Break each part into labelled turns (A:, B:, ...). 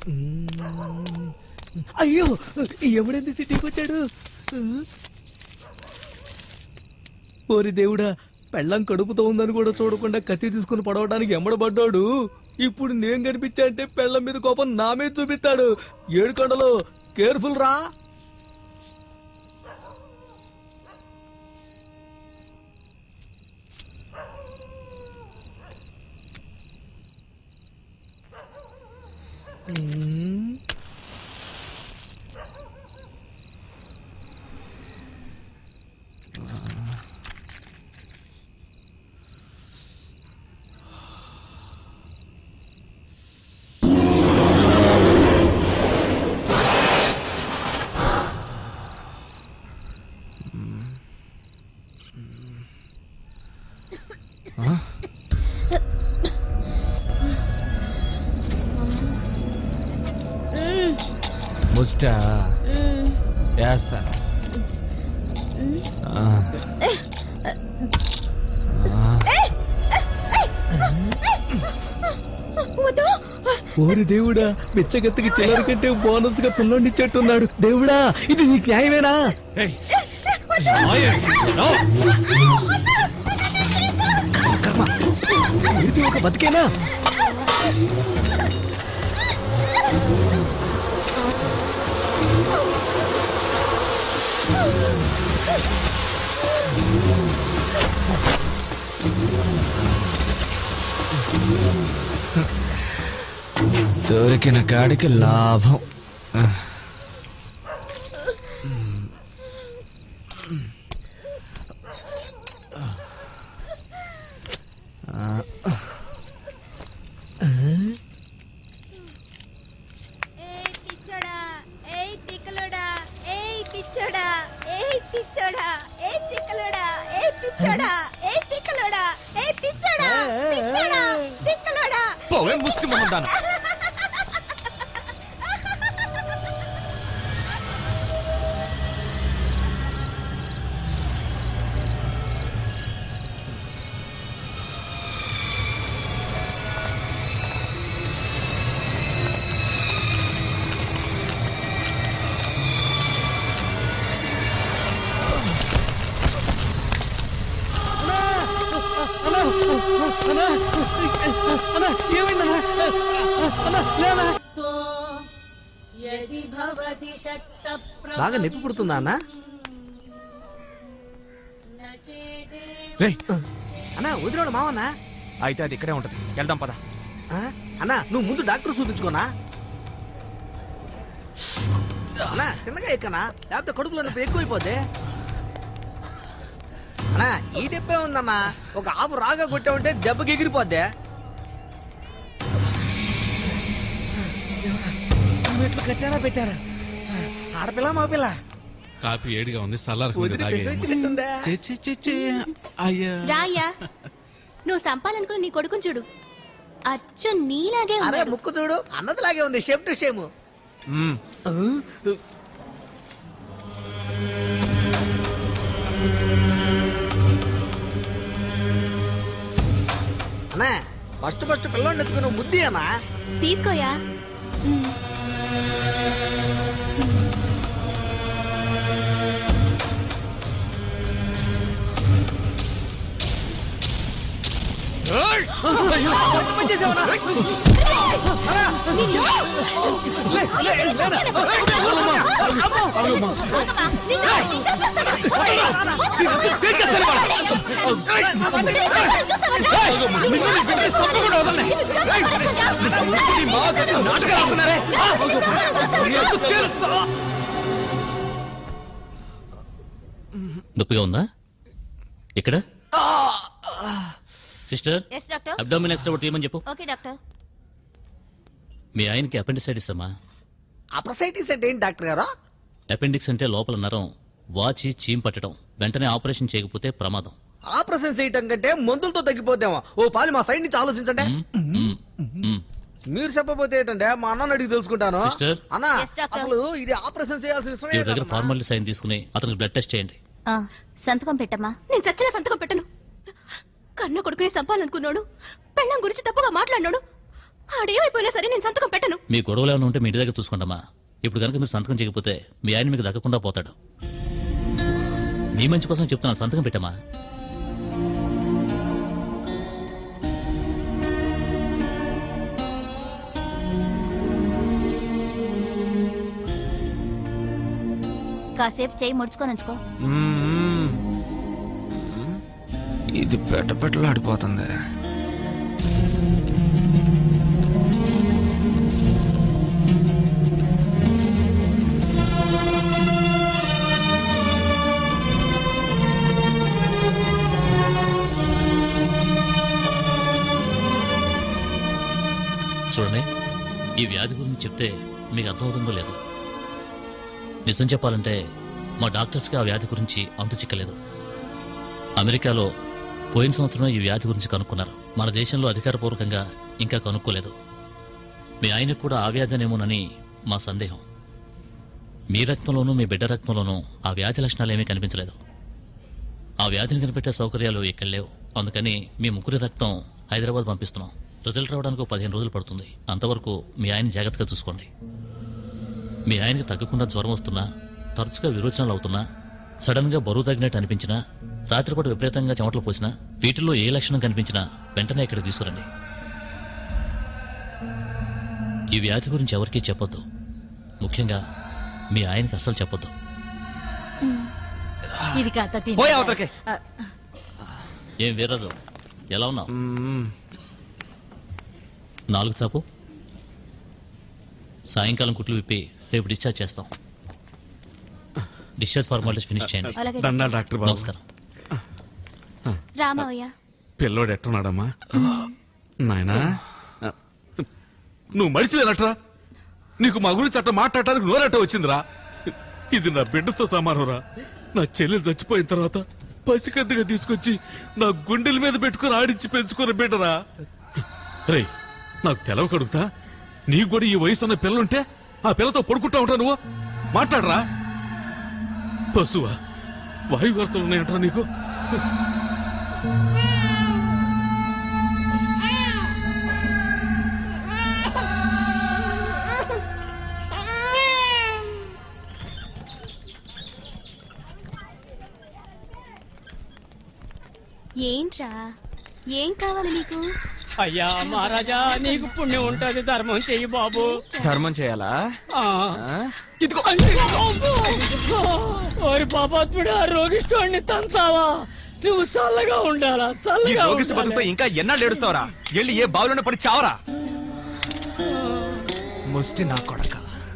A: అయ్యో ఎవడంది సిటీకి వచ్చాడు ఓరి దేవుడా పెళ్ళం కడుపుతో ఉందని కూడా చూడకుండా కత్తి తీసుకుని పడవడానికి ఎమ్మడబడ్డాడు ఇప్పుడు నేను కనిపించా అంటే పెళ్ళం మీద కోపం నా మీద చూపిస్తాడు ఏడు కొండలు కేర్ఫుల్ రా మ్మ్.
B: ముస్టా వేస్తాను ఆ.
A: ఓరి దేవుడా బిచ్చగత్తికి చిల్లర కంటే బోనస్ గా పిల్లోడిని ఇచ్చేట్టున్నాడు దేవుడా ఇది నీకు న్యాయమేనా
B: ఏయ్, రాయ్, రా.
A: కర్మ ఇది ఒక బతికేనా
B: దొరికిన కాడికి లాభం ఆ.
C: ఏయ్ పిచ్చోడా ఏయ్ తిక్కలోడా ఏయ్ పిచ్చోడా ఏయ్ పిచ్చోడా ఏయ్ తిక్కలోడా ఏయ్ పిచ్చోడా ఏయ్ తిక్కలోడా ఏయ్ పిచ్చోడా పిచ్చోడా తిక్కలోడా
B: పోవే ముష్టి మొహందానా.
A: అన్నా అన్నా ఏమైందన్నా అన్నా లేనా
D: यदि भवति शक्त
A: బాగా నొప్పి పుడుతుందా అన్నా
B: రేయ్,
A: అన్నా వదిలేడు మావన్నా
B: అయితే అది ఇక్కడే ఉంటది వెళ్దాం పద
A: ఆ? అన్నా నువ్వు ముందు డాక్టర్ చూపించుకోనా అన్నా చిన్నగా ఎక్కనా లేకపోతే కడుపులో నొప్పి ఎక్కువైపోతే అన్నా ఈ దెబ్బే ఉందన్నా ఒక ఆపు రాగా కొట్టే ఉంటే దెబ్బకి ఎగిరిపోద్దే మెట్లు కట్టారా పెట్టారా ఆడపిల్ల మా పిల్ల
E: కాఫీ ఏడిగా ఉంది సల్లార్
A: వదిలి పిసిచ్చినట్టుందే
E: అయ్యా
C: రాయ్యా నువ్వు సంపాలనుకున్న నీ కొడుకుని చూడు అచ్చు నీలాగే
A: అరే
C: ఉన్నాడు
A: ముక్కు చూడు అన్నదిలాగే ఉంది షేమ్ టు షేమ్
B: మ్మ్.
A: అన్నా ఫస్ట్ ఫస్ట్ పిల్లోడిని ఎత్తుకున్న ముద్ది అన్నా
C: తీసుకోయా ఉమ్. నిన్ను ఆగమ్మా, నిన్ను నేను చంపేస్తాను.
F: నొప్పిగా ఉందా ఇక్కడ sister
C: yes doctor
F: abdomen extra తీయమని చెప్పు
C: ఓకే డాక్టర్
F: మీ ఆయనకి అపెండిసైటిస్ అమ్మా
A: అప్రసైటిస్ అంటే ఏంటి డాక్టర్ గారు
F: అపెండిక్స్ అంటే లోపల నరం వాచి చీమ్ పట్టడం వెంటనే ఆపరేషన్ చేయకపోతే ప్రమాదం
A: ఆపరేషన్ చేయటం కంటే మందులతో తగ్గిపోతేమో ఓ పాలి మా సైడ్ నుంచి ఆలోచించండి
F: మ్మ్, మ్మ్.
A: మీరు చెప్పబోతే ఏంటంటే మా అన్నని అడిగి తెలుసుకుంటాను
F: సిస్టర్.
A: అన్నా
C: Yes, doctor.
A: అసలు ఇది ఆపరేషన్ చేయాల్సిన విషయమే
F: వీరి దగ్గర
A: కదన్నా.
F: ఫార్మాలిటీ సైన్ తీసుకుని అతనికి బ్లడ్ టెస్ట్ చేయండి
C: సంతకం పెట్టమ్మా నేను చచ్చిన సంతకం పెట్టను కన్న కొడుకుని సంపాలనుకున్నాడు పెళ్ళం గురించి తప్పుగా మాట్లాడినాడు ఆడేమైపోయినా సరే నేను సంతకం పెట్టను
F: మీ గొడవలు ఏమైనా ఉంటే మీ ఇంటి దగ్గర చూసుకుంటామా ఇప్పుడు కనుక మీరు సంతకం చేయకపోతే మీ ఆయన మీకు దక్కకుండా పోతాడు మీ మంచి కోసం చెప్తున్నాను సంతకం పెట్టమా
C: కాసేపు చేయి ముడుచుకొని ఉంచుకో
B: మ్మ్. ఇది పెట్ట పెట్టలాడిపోతుంది
F: చూడండి ఈ వ్యాధి గురించి చెప్తే మీకు అర్థమవుతుందో లేదో నిజం చెప్పాలంటే మా డాక్టర్స్కి ఆ వ్యాధి గురించి అంతు చిక్కలేదు అమెరికాలో పోయిన సంవత్సరం ఈ వ్యాధి గురించి కనుక్కున్నారు మన దేశంలో అధికారపూర్వకంగా ఇంకా కనుక్కోలేదు మీ ఆయనకు కూడా ఆ వ్యాధనేమోనని మా సందేహం మీ రక్తంలోనూ మీ బిడ్డ రక్తంలోనూ ఆ వ్యాధి లక్షణాలు ఏమీ కనిపించలేదు ఆ వ్యాధిని కనిపెట్టే సౌకర్యాలు ఇక్కడ లేవు అందుకని మీ ముగ్గురి రక్తం హైదరాబాద్ పంపిస్తున్నాం రిజల్ట్ రావడానికి ఒక పదిహేను రోజులు పడుతుంది అంతవరకు మీ ఆయన జాగ్రత్తగా చూసుకోండి మీ ఆయనకి తగ్గకుండా జ్వరం వస్తున్నా తరచుగా విరోచనాలు అవుతున్నా సడన్ గా బరువు తగ్గినట్టు అనిపించినా రాత్రిపూట విపరీతంగా చెమటలు పోసినా వీటిల్లో ఏ లక్షణం కనిపించినా వెంటనే ఇక్కడ తీసుకురండి ఈ వ్యాధి గురించి ఎవరికీ చెప్పొద్దు ముఖ్యంగా మీ ఆయనకి అస్సలు చెప్పొద్దు
D: ఇది కాస్త తిను.
B: పోయి అవతలకి.
D: ఆ,
F: ఏం వీర్రాజు ఎలా ఉన్నావు
B: మ్మ్.
F: నాలుగు చాపు సాయంకాలం కుట్లు విప్పి రేపు డిశ్చార్జ్ చేస్తాం డిశ్చార్జ్ ఫార్మాలిటీస్ ఫినిష్ చేయండి
C: అలాగే
E: దండాలు డాక్టర్ బాబు
F: నమస్కారం
C: రామయ్య
E: పిల్లోడు ఎట్టున్నాడమ్మా నాయనా నువ్వు మడిచిపోయినట్రా నీకు మా గురించి అట్ట మాట్లాడటానికి నోరట్ట వచ్చిందిరా ఇది నా బిడ్డతో సమానంరా నా చెల్లెలు చచ్చిపోయిన తర్వాత పసికద్దుగా తీసుకొచ్చి నా గుండెల మీద పెట్టుకుని ఆడించి పెంచుకున్న బిడ్డరా రే నాకు తెలవ కడుగుతా నీకు కూడా ఈ వయసు అన్న పిల్లలుంటే ఆ పిల్లతో పడుకుంటా ఉంటా నువ్వు మాట్లాడరా పశువా వాయు వరుసలు ఉన్నాయంటారా నీకు
C: ఏంట్రా ఏం కావాలి నీకు
G: అయ్యా మహారాజా నీకు పుణ్యం ఉంటది ధర్మం చెయ్యి బాబు
B: ధర్మం చేయాలా
G: ఆ.
B: ఆ?
G: ఇదిగో ఓరి పాపాత్ముడా రోగిష్టోడిని తంతావా నువ్వు చల్లగా ఉండాలా
B: ఈ
G: చల్లగా
B: రోగిష్ట బతుకుతో
G: ఉండాలి.
B: ఇంకా ఎన్నాళ్ళు ఏడుస్తావరా వెళ్ళి ఏ బావిలోనే పడి చావరా ముష్టి నా కొడక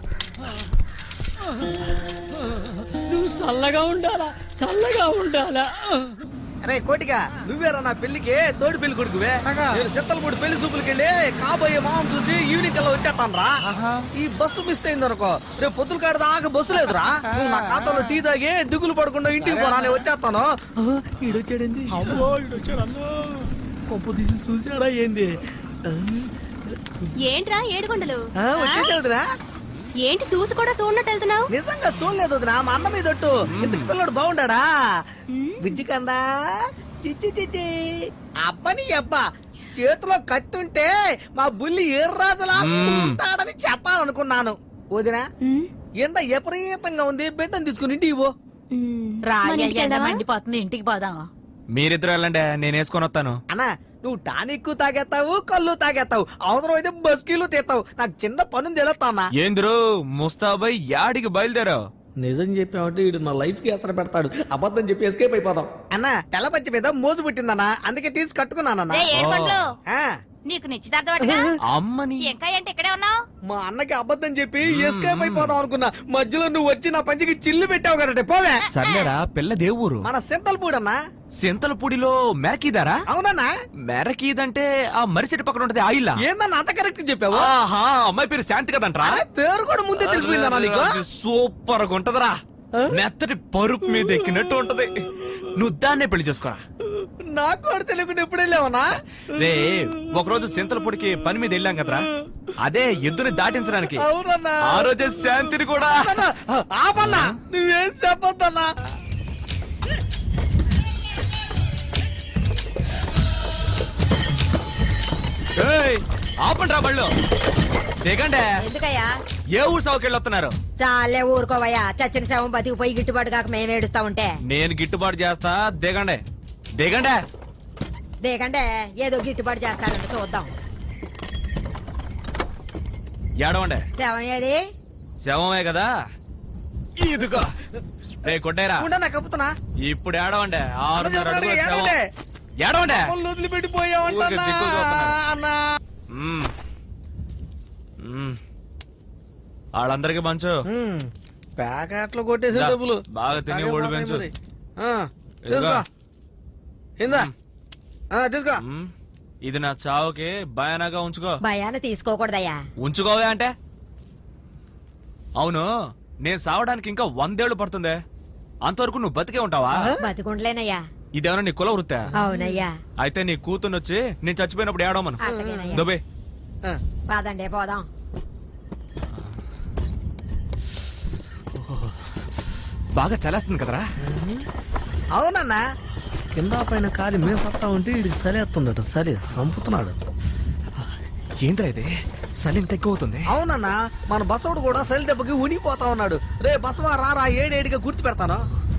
G: నువ్వు చల్లగా ఉండాలా చల్లగా ఉండాలా
A: అరే కోటిగా నువ్వేరా నా పెళ్లికి తోడు పెళ్లి కొడుకువే నేను సింతలపూడి పెళ్లి చూపులకి వెళ్ళి కాబోయే మామం చూసి ఈవినింగ్ కల్లా వచ్చేస్తాను రా ఈ బస్సు మిస్ అయింది అనుకో రేపు పొద్దుల కాడ దాకా బస్సు లేదురా నువ్వు నా ఖాతాలో టీ తాగి దిగులు పడకుండా ఇంటికి పోరా నేను వచ్చేస్తాను ఆ, ఈడొచ్చాడండి అమ్మో ఈడొచ్చాడు అన్నో కొంపు తీసి చూసాడా ఏంది ఆ,
C: ఏంట్రా ఏడుకొండలు
A: ఆ, వచ్చేసేదిరా
C: ఏంటి చూసి కూడా చూడనట్టు వెళ్తున్నావు
A: నిజంగా చూడలేదు వదినా మా అన్న మీద ఒట్టు ఇంతకు పిల్లడు బాగుండాడా బుజ్జి కండా చిచ్చి చిచ్చి అబ్బని అబ్బా చేతిలో కత్తి ఉంటే మా బుల్లి ఎర్రాజులా ఉంటాడని చెప్పాలనుకున్నాను వదినా ఎండ విపరీతంగా ఉంది బిడ్డను తీసుకుని ఇంటికి పో
D: రా
C: మన
D: అయ్యా,
C: ఇంటికి
D: ఎండ
C: వెళ్దామా?
D: మండిపోతుంది ఇంటికి పోదాం
B: మీరిద్దరు వెళ్ళండి నేను వేసుకొని వస్తాను
A: అన్నా నువ్వు టానిక్ తాగేస్తావు కళ్ళు తాగేస్తావు అవసరం అయితే బస్కీలు తీస్తావు నాకు చిన్న పనుంది తెలుస్తానా
B: ఏంద్రు ముస్తాబాయ్ యాడికి బయలుదేరావు
A: నిజం చెప్పామంటే వీడు నా లైఫ్ కి ఎసర పెడతాడు అబద్ధం చెప్పి ఎస్కేప్ అయిపోదాం అన్న తెల్లపచ్చి మీద మోజు పుట్టిందన్నా అందుకే తీసి కట్టుకున్నానన్నా
C: ఏడుకొండలు
A: ఆ,
C: నీకు నిశ్చితార్థపడగా
B: అమ్మని
C: ఇంకా ఏంటి ఇక్కడే ఉన్నావు
A: మా అన్నకి అబద్ధం చెప్పి ఎస్కేప్ అయిపోదాం అనుకున్నా మధ్యలో నువ్వు వచ్చి నా పంచికి చిల్లు పెట్టావు కదటే పోవే
B: సర్లేరా పిల్ల దేవురు
A: మన సింతలపూడి అన్నా
B: సింతలపూడిలో మెరకీదారా
A: అవునన్నా
B: మెరకీదంటే ఆ మరిచెట్టు పక్కన ఉంటది ఆయిల్
A: ఏందన్నా అంత కరెక్ట్ చెప్పావు
B: ఆహా అమ్మాయి పేరు శాంతి కదంట్రా
A: అరే, పేరు కూడా ముందే తెలిసిపోయిందన్నా నీకు
B: అది సూపర్ గా ఉంటదిరా మెత్తటి పరుపు మీద ఎక్కినట్టు ఉంటది నువ్వు దాన్నే పెళ్లి చేసుకోరా
A: నాకు కూడా తెలియకుండా ఎప్పుడు వెళ్ళావన్నా
B: రే ఒకరోజు సింతలపూడికి పని మీద వెళ్ళాం కదరా అదే ఎద్దుని దాటించడానికి
A: అవునన్నా
B: ఆ రోజే శాంతిని కూడా
A: అన్నా, ఆపన్నా నువ్వేం చెప్పొద్దన్నా
B: ఏయ్, ఆపండి రా బళ్ళు దిగండి
C: ఎందుకయ్యా
B: ఏ ఊరు సౌకెళ్ళి వస్తున్నారు
C: చాలే ఊరుకోవయ్యా చచ్చిన శవం బతికిపోయి గిట్టుబాటు కాక మేము ఏడుస్తా ఉంటే
B: నేను గిట్టుబాటు చేస్తా దిగండి దిగండి
C: దేకంటే ఏదో గిట్టుబాటు చేస్తారంట చూద్దాం
B: ఏడవండి
C: శవం ఏది
B: శవమే కదా ఇదిగో రే కొట్టేరా
A: ఉండా కప్పుతున్నా
B: ఇప్పుడు ఏడవండి ఆరున్నర
A: అన్న
B: అడుగుల శవం
A: ఏడవండి.
B: ఏడవండి
A: మమ్మల్ని వదిలిపెట్టిపోయావంటన్నా.
B: ఊరికే దిక్కులు చూస్తున్నారు.
A: అన్నా
B: మ్మ్. మ్మ్. వాళ్ళందరికీ పంచు
A: హ్మ్. ప్యాకెట్లు కొట్టేసే
B: దా,
A: డబ్బులు
B: బాగా తిని
A: తాగే
B: ఓడి
A: పోతాయి
B: పెంచు.
A: మరి. ఆ, తీసుకో ఇందా ఆ, తీసుకో
B: మ్మ్. ఇది నా చావుకి భయానగా ఉంచుకో
C: భయాన్ని తీసుకోకూడదయ్యా
B: ఉంచుకోవే అంటే అవును నేను సావడానికి ఇంకా వందేళ్లు పడుతుందే అంతవరకు నువ్వు బతికే ఉంటావా
C: బతికుండలేనయ్యా
B: ఇదేమన్నా నీ కుల వృత్తా
C: అవునయ్యా
B: అయితే నీ కూతుర్ని వచ్చి నేను చచ్చిపోయినప్పుడు ఏడవమను
C: అట్టగేనయ్యా
B: దుబే
A: ఆ,
C: పదండే పోదాం
B: బాగా చలేస్తుంది కదరా
A: అవునన్నా కింద పైన కాలి మేము సత్తా ఉంటే వీడికి సరేస్తుందట సరే సంపుతున్నాడు
B: ఏంద్రా ఇది సలీం తగ్గిపోతుంది
A: అవునన్నా మన బసవుడు కూడా సెల్ దెబ్బకి ఉనిపోతా ఉన్నాడు రే బసవా రారా ఏడేడిగా గుర్తు పెడతాను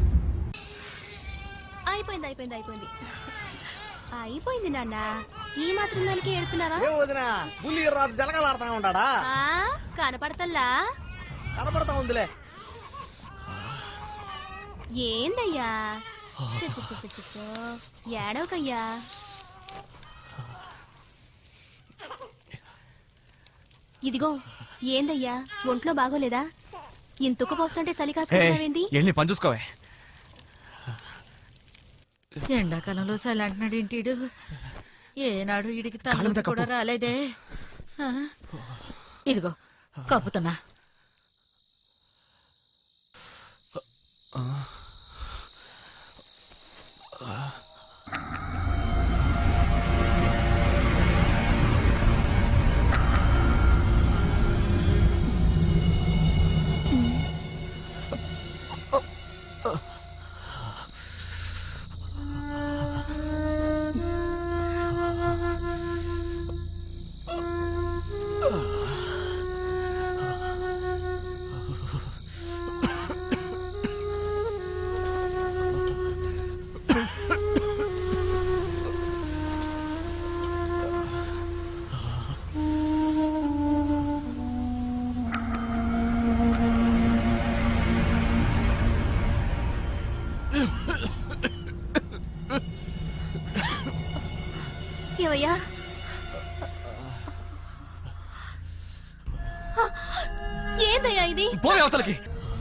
H: అయిపోయింది అయిపోయింది అయిపోయింది అయిపోయింది నాన్న ఈ మాత్రం దానికి ఏడుతున్నావా
A: ఏ వదినా బుల్లి రాజు జలగలాడుతా ఉంటాడా
H: ఆ, కనపడతల్లా
A: కనపడతా ఉందిలే
H: ఏందయ్యా చు, చు, చు, చు, చు, చు. ఏడవకయ్యా ఇదిగో ఏందయ్యా ఒంట్లో బాగోలేదా ఇంతుకు పోస్తుంటే చలి కాసుకుంటున్నావేంది
B: వెళ్ళి పని చూసుకోవే
D: ఎండాకాలంలో చలి అంటున్నాడు ఏంటిడు ఏనాడు ఇడికి
B: కాలం మీద
D: తల కూడా
B: కప్పు.
D: రాలేదే ఆ? ఇదిగో కప్పుతున్నా
H: ఏమయ్యా ఆ, ఏందయ్యా ఇది
B: పోవే అవతలకి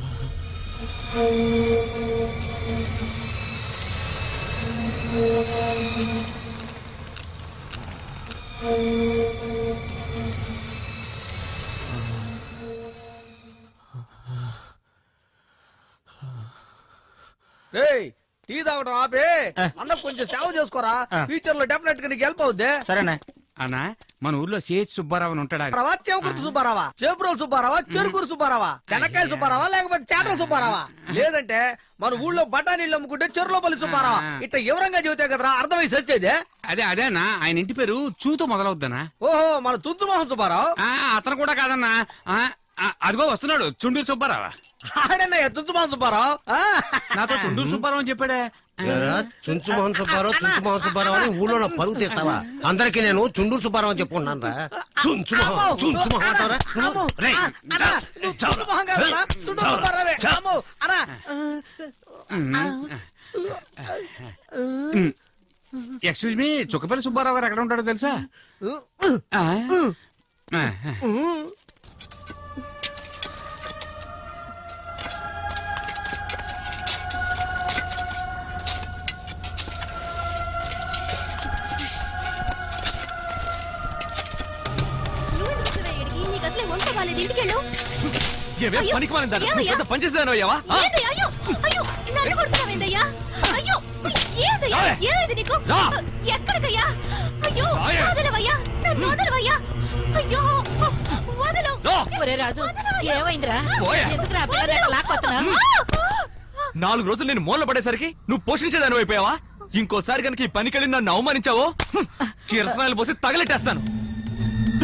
A: రేయ్ టీ తాగడం ఆపే అన్న కొంచెం సేవ చేసుకోరా ఫ్యూచర్ లో డెఫినెట్ గా నీకు హెల్ప్ అవుద్ది
I: సరేనా అన్నా మన ఊర్లో సిహెచ్ సుబ్బారావు అని ఉంటాడా
A: సుబ్బారావా చేమకుర్తి సుబ్బారావా చేపురోలు సుబ్బారావా చెరుకూరు సుబ్బారావా చెనక్కాయల సుబ్బారావా లేకపోతే చేటల సుబ్బారావా లేదంటే మన ఊళ్ళో బఠానీళ్ళు అమ్ముకుంటే చెరులోపల్లి సుబ్బారావా ఇట్లా వివరంగా చెబితే కదరా అర్థమై సచ్చేదే
I: అదే అదేనా ఆయన ఇంటి పేరు చూతో మొదలవుద్దనా
A: ఓహో మన తుంచు మోహన్ సుబ్బారావు
I: ఆ, అతను కూడా కాదన్నా ఆ, ఆ, అదిగో వస్తున్నాడు చుండూరు సుబ్బారావా
A: ఆడన్నయ్య తుంచు మోహన్ సుబ్బారావు ఆ.
I: నాతో చుండూరు సుబ్బారావు అని చెప్పాడే
J: ఏరా, చుంచు మోహన్ సుబ్బారావు చుంచు మోహన్ సుబ్బారావు అని ఊళ్ళో నా పరుగు తీస్తావా అందరికి నేను చుండూరు సుబ్బారావు అని చెప్పుకున్నాను రా చుంచు మోహన్ చుంచు మోహన్ అంటారా నువ్వు? రేయ్,
A: అన్నా,
J: చావు,
A: నువ్వు
J: చావు,
A: తుంచు మోహన్ కాదన్నా, తుంచు
J: చావు,
A: సుబ్బారావే.
J: చావు.
A: అమ్మో, అన్నా.
I: ఎక్స్క్యూజ్ మీ చుక్కపల్లి సుబ్బారావు గారు ఎక్కడ ఉంటాడో తెలుసా ఆ? ఆ, ఆ.
H: నువ్వెందుకు వచ్చావే ఈడికి? నీకు అసలే ఒంట బాలేదు ఇంటికెళ్ళు
B: ఏమే
H: అయ్యో,
B: పనికి మాలిన దాన్ని.
H: ఏమయ్యా?
B: నువ్వు పెద్ద పని చేసేదానివా, అయ్యావా? ఆ?
H: ఏందయ్యా? అయ్యో అయ్యో నన్ను కొడుతున్నావేందయ్యా అయ్యో ఏందయ్యా
B: రావే.
H: ఏమైంది నీకు
B: రా.
H: ఎక్కడికయ్యా అయ్యో
B: రాయే.
H: వదలవయ్యా నన్ను వదలవయ్యా అయ్యో వదలు
B: రా.
D: ఒరే రాజు ఏమైందిరా
B: పోయే.
D: ఎందుకు రా లాక్కొస్తున్నా
B: నాలుగు రోజులు నేను మూల పడేసరికి నువ్వు పోషించేదాని అయిపోయావా ఇంకోసారి కనుక ఈ పనికెళ్ళి నన్ను అవమానించావో హ్మ్, కిరసనాయలు పోసి తగలెట్టేస్తాను